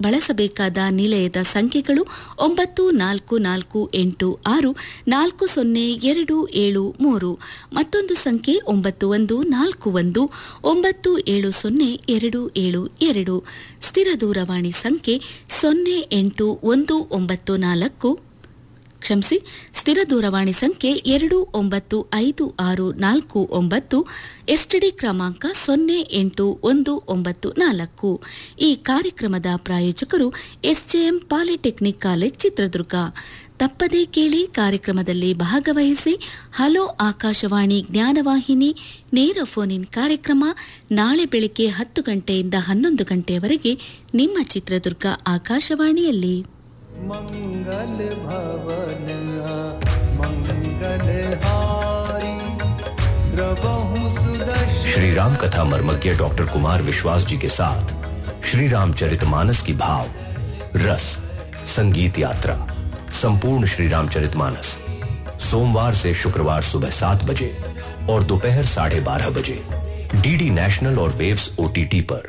ಬಳಸಬೇಕಾದ ನಿಲಯದ ಸಂಖ್ಯೆಗಳು ಒಂಬತ್ತು ನಾಲ್ಕು ನಾಲ್ಕು ಎಂಟು ಆರು ನಾಲ್ಕು ಸೊನ್ನೆ ಎರಡು ಏಳು ಮೂರು ಮತ್ತೊಂದು ಸಂಖ್ಯೆ ಒಂಬತ್ತು ಒಂದು ನಾಲ್ಕು ಒಂದು ಒಂಬತ್ತು ಏಳು ಸೊನ್ನೆ ಎರಡು ಏಳು ಎರಡು ಸ್ಥಿರ ದೂರವಾಣಿ ಸಂಖ್ಯೆ ಸೊನ್ನೆ ಎಂಟು ಒಂದು ಒಂಬತ್ತು ನಾಲ್ಕು ಕ್ಷಮಿಸಿ ಸ್ಥಿರ ದೂರವಾಣಿ ಸಂಖ್ಯೆ ಎರಡು ಒಂಬತ್ತು ಐದು ಆರು ನಾಲ್ಕು ಒಂಬತ್ತು ಎಸ್ಟಿಡಿ ಕ್ರಮಾಂಕ ಸೊನ್ನೆ ಎಂಟು ಒಂದು ಒಂಬತ್ತು ನಾಲ್ಕು ಈ ಕಾರ್ಯಕ್ರಮದ ಪ್ರಾಯೋಜಕರು ಎಸ್ಜೆಎಂ ಪಾಲಿಟೆಕ್ನಿಕ್ ಕಾಲೇಜ್ ಚಿತ್ರದುರ್ಗ ತಪ್ಪದೇ ಕೇಳಿ ಕಾರ್ಯಕ್ರಮದಲ್ಲಿ ಭಾಗವಹಿಸಿ ಹಲೋ ಆಕಾಶವಾಣಿ ಜ್ಞಾನವಾಹಿನಿ ನೇರ ಫೋನ್ ಇನ್ ಕಾರ್ಯಕ್ರಮ ನಾಳೆ ಬೆಳಿಗ್ಗೆ ಹತ್ತು ಗಂಟೆಯಿಂದ ಹನ್ನೊಂದು ಗಂಟೆಯವರೆಗೆ ನಿಮ್ಮ ಚಿತ್ರದುರ್ಗ ಆಕಾಶವಾಣಿಯಲ್ಲಿ मंगल भवन मंगल हारी प्रभु सुदर्शन श्री राम कथा मर्मज्ञ डॉक्टर कुमार विश्वास जी के साथ श्री रामचरितमानस की भाव रस संगीत यात्रा संपूर्ण श्री रामचरितमानस सोमवार से शुक्रवार सुबह सात बजे और दोपहर साढ़े बारह बजे डीडी नेशनल और वेव्स ओटीटी पर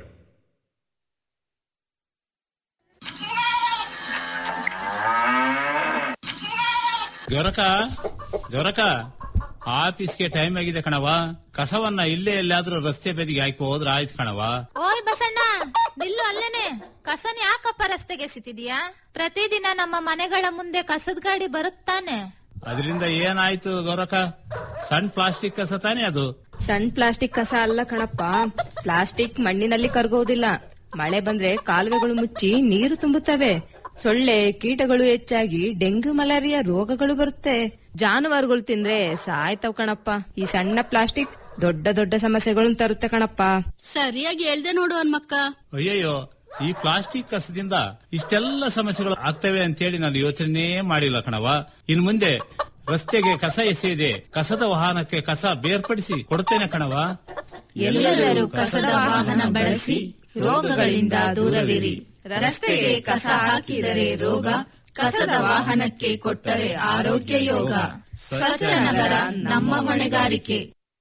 ಗೊರಕ ಗೊರಕ ಆಫೀಸ್ಗೆ ಟೈಮ್ ಆಗಿದೆ ಕಣವ ಕಸವನ್ನ ಇಲ್ಲೇ ಎಲ್ಲಾದ್ರೂ ರಸ್ತೆ ಬದಿಗೆ ಹಾಕಿ ಹೋದ್ರ ಆಯ್ತು ಕಣವ ಓಯ್ ಬಸಣ್ಣ ನಿಲ್ಲು ಅಲ್ಲೇನೆ ಕಸನ ಯಾಕಪ್ಪ ರಸ್ತೆಗೆ ಎಸಿತಿದ್ಯಾ ಪ್ರತಿದಿನ ನಮ್ಮ ಮನೆಗಳ ಮುಂದೆ ಕಸದ ಗಾಡಿ ಬರುತ್ತಾನೆ ಅದರಿಂದ ಏನಾಯ್ತು ಗೊರಕ ಸಣ್ಣ ಪ್ಲಾಸ್ಟಿಕ್ ಕಸ ತಾನೇ ಅದು ಸಣ್ಣ ಪ್ಲಾಸ್ಟಿಕ್ ಕಸ ಅಲ್ಲ ಕಣಪ್ಪ ಪ್ಲಾಸ್ಟಿಕ್ ಮಣ್ಣಿನಲ್ಲಿ ಕರಗೋದಿಲ್ಲ ಮಳೆ ಬಂದ್ರೆ ಕಾಲುವೆಗಳು ಮುಚ್ಚಿ ನೀರು ತುಂಬುತ್ತವೆ ಸೊಳ್ಳೆ ಕೀಟಗಳು ಹೆಚ್ಚಾಗಿ ಡೆಂಗ್ಯೂ ಮಲೇರಿಯಾ ರೋಗಗಳು ಬರುತ್ತೆ ಜಾನುವಾರುಗಳು ತಿಂದ್ರೆ ಸಾಯ್ತವ್ ಕಣಪ್ಪ ಈ ಸಣ್ಣ ಪ್ಲಾಸ್ಟಿಕ್ ದೊಡ್ಡ ದೊಡ್ಡ ಸಮಸ್ಯೆಗಳನ್ನು ತರುತ್ತೆ ಕಣಪ್ಪ ಸರಿಯಾಗಿ ಹೇಳ್ದೆ ನೋಡು ಹನ್ಮಕ್ಕ ಅಯ್ಯಯ್ಯೋ ಈ ಪ್ಲಾಸ್ಟಿಕ್ ಕಸದಿಂದ ಇಷ್ಟೆಲ್ಲ ಸಮಸ್ಯೆಗಳು ಆಗ್ತವೆ ಅಂತೇಳಿ ನಾನು ಯೋಚನೆ ಮಾಡಿಲ್ಲ ಕಣವ ಇನ್ ಮುಂದೆ ರಸ್ತೆಗೆ ಕಸ ಎಸೆಯದೆ ಕಸದ ವಾಹನಕ್ಕೆ ಕಸ ಬೇರ್ಪಡಿಸಿ ಕೊಡ್ತೇನೆ ಕಣವ ಎಲ್ಲರೂ ಕಸದ ವಾಹನ ಬಳಸಿ ರೋಗಗಳಿಂದ ದೂರವಿರಿ ರಸ್ತೆಗೆ ಕಸ ಹಾಕಿದರೆ ರೋಗ ಕಸದ ವಾಹನಕ್ಕೆ ಕೊಟ್ಟರೆ ಆರೋಗ್ಯ ಯೋಗ ಸ್ವಚ್ಛ ನಗರ ನಮ್ಮ ಹೊಣೆಗಾರಿಕೆ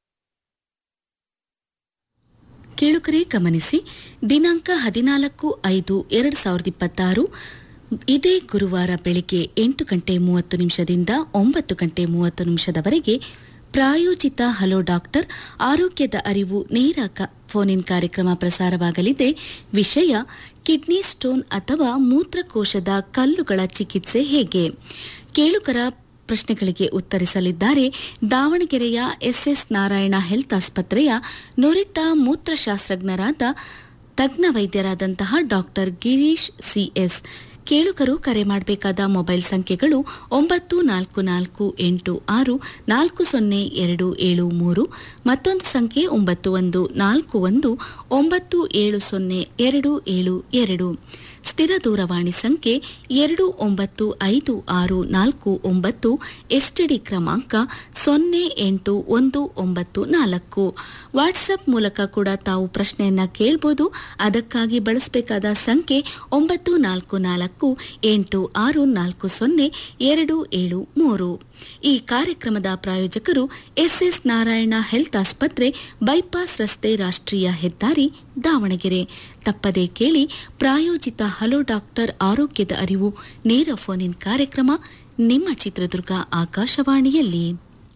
ಕೇಳುಕರೇ ಗಮನಿಸಿ ದಿನಾಂಕ ಹದಿನಾಲ್ಕು ಐದು ಎರಡು ಸಾವಿರದ ಇಪ್ಪತ್ತಾರು ಇದೇ ಗುರುವಾರ ಬೆಳಿಗ್ಗೆ ಎಂಟು ಗಂಟೆ ಮೂವತ್ತು ನಿಮಿಷದಿಂದ ಒಂಬತ್ತು ಗಂಟೆ ಮೂವತ್ತು ನಿಮಿಷದವರೆಗೆ ಪ್ರಾಯೋಜಿತ ಹಲೋ ಡಾಕ್ಟರ್ ಆರೋಗ್ಯದ ಅರಿವು ನೇರ ಕ- ಫೋನ್ ಇನ್ ಕಾರ್ಯಕ್ರಮ ಪ್ರಸಾರವಾಗಲಿದೆ ವಿಷಯ ಕಿಡ್ನಿ ಸ್ಟೋನ್ ಅಥವಾ ಮೂತ್ರಕೋಶದ ಕಲ್ಲುಗಳ ಚಿಕಿತ್ಸೆ ಹೇಗೆ ಕೇಳುಗರ ಪ್ರಶ್ನೆಗಳಿಗೆ ಉತ್ತರಿಸಲಿದ್ದಾರೆ ದಾವಣಗೆರೆಯ ಎಸ್ಎಸ್ ನಾರಾಯಣ ಹೆಲ್ತ್ ಆಸ್ಪತ್ರೆಯ ನುರಿತ ಮೂತ್ರಶಾಸ್ತ್ರಜ್ಞರಾದ ತಜ್ಞ ವೈದ್ಯರಾದಂತಹ ಡಾಕ್ಟರ್ ಗಿರೀಶ್ ಸಿಎಸ್ ಕೇಳುಗರು ಕರೆ ಮಾಡಬೇಕಾದ ಮೊಬೈಲ್ ಸಂಖ್ಯೆಗಳು ಒಂಬತ್ತು ನಾಲ್ಕು ನಾಲ್ಕು ಎಂಟು ಆರು ನಾಲ್ಕು ಸೊನ್ನೆ ಎರಡು ಏಳು ಮೂರು ಮತ್ತೊಂದು ಸಂಖ್ಯೆ ಒಂಬತ್ತು ಒಂದು ನಾಲ್ಕು ಒಂದು ಒಂಬತ್ತು ಏಳು ಸೊನ್ನೆ ಎರಡು ಏಳು ಎರಡು ಸ್ಥಿರ ದೂರವಾಣಿ ಸಂಖ್ಯೆ ಎರಡು ಒಂಬತ್ತು ಐದು ಆರು ನಾಲ್ಕು ಒಂಬತ್ತು ಎಸ್ಟಿಡಿ ಕ್ರಮಾಂಕ ಸೊನ್ನೆ ಎಂಟು ಒಂದು ಒಂಬತ್ತು ನಾಲ್ಕು ವಾಟ್ಸಪ್ ಮೂಲಕ ಕೂಡ ತಾವು ಪ್ರಶ್ನೆಯನ್ನ ಕೇಳಬಹುದು ಅದಕ್ಕಾಗಿ ಬಳಸಬೇಕಾದ ಸಂಖ್ಯೆ ಒಂಬತ್ತು ನಾಲ್ಕು ನಾಲ್ಕು ಎಂಟು ಆರು ನಾಲ್ಕು ಸೊನ್ನೆ ಎರಡು ಏಳು ಮೂರು ಈ ಕಾರ್ಯಕ್ರಮದ ಪ್ರಾಯೋಜಕರು ಎಸ್ಎಸ್ ನಾರಾಯಣ ಹೆಲ್ತ್ ಆಸ್ಪತ್ರೆ ಬೈಪಾಸ್ ರಸ್ತೆ ರಾಷ್ಟ್ರೀಯ ಹೆದ್ದಾರಿ ದಾವಣಗೆರೆ ತಪ್ಪದೇ ಕೇಳಿ ಪ್ರಾಯೋಜಿತ ಹಲೋ ಡಾಕ್ಟರ್ ಆರೋಗ್ಯದ ಅರಿವು ನೇರ ಫೋನ್ ಇನ್ ಕಾರ್ಯಕ್ರಮ ನಿಮ್ಮ ಚಿತ್ರದುರ್ಗ ಆಕಾಶವಾಣಿಯಲ್ಲಿ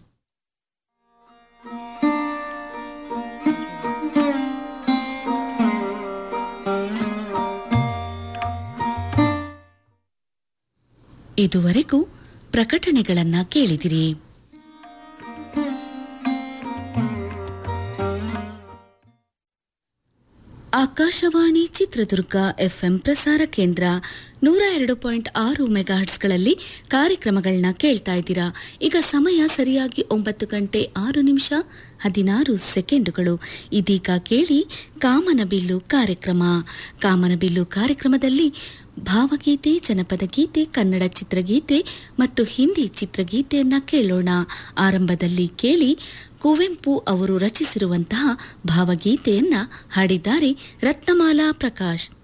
ಇದುವರೆಗೂ ಪ್ರಕಟಣೆಗಳನ್ನ ಕೇಳಿದಿರಿ ಆಕಾಶವಾಣಿ ಚಿತ್ರದುರ್ಗ ಎಫ್ಎಂ ಪ್ರಸಾರ ಕೇಂದ್ರ ನೂರ ಎರಡು ಪಾಯಿಂಟ್ ಆರು ಮೆಗಾಹರ್ಟ್ಸ್ಗಳಲ್ಲಿ ಕಾರ್ಯಕ್ರಮಗಳನ್ನ ಕೇಳ್ತಾ ಇದ್ದೀರಾ ಈಗ ಸಮಯ ಸರಿಯಾಗಿ ಒಂಬತ್ತು ಗಂಟೆ ಆರು ನಿಮಿಷ ಹದಿನಾರು ಸೆಕೆಂಡುಗಳು ಇದೀಗ ಕೇಳಿ ಕಾಮನಬಿಲ್ಲು ಕಾರ್ಯಕ್ರಮ ಕಾಮನಬಿಲ್ಲು ಕಾರ್ಯಕ್ರಮದಲ್ಲಿ ಭಾವಗೀತೆ ಜನಪದ ಗೀತೆ ಕನ್ನಡ ಚಿತ್ರಗೀತೆ ಮತ್ತು ಹಿಂದಿ ಚಿತ್ರಗೀತೆಯನ್ನ ಕೇಳೋಣ ಆರಂಭದಲ್ಲಿ ಕೇಳಿ ಕುವೆಂಪು ಅವರು ರಚಿಸಿರುವಂತಹ ಭಾವಗೀತೆಯನ್ನ ಹಾಡಿದ್ದಾರೆ ರತ್ನಮಾಲಾ ಪ್ರಕಾಶ್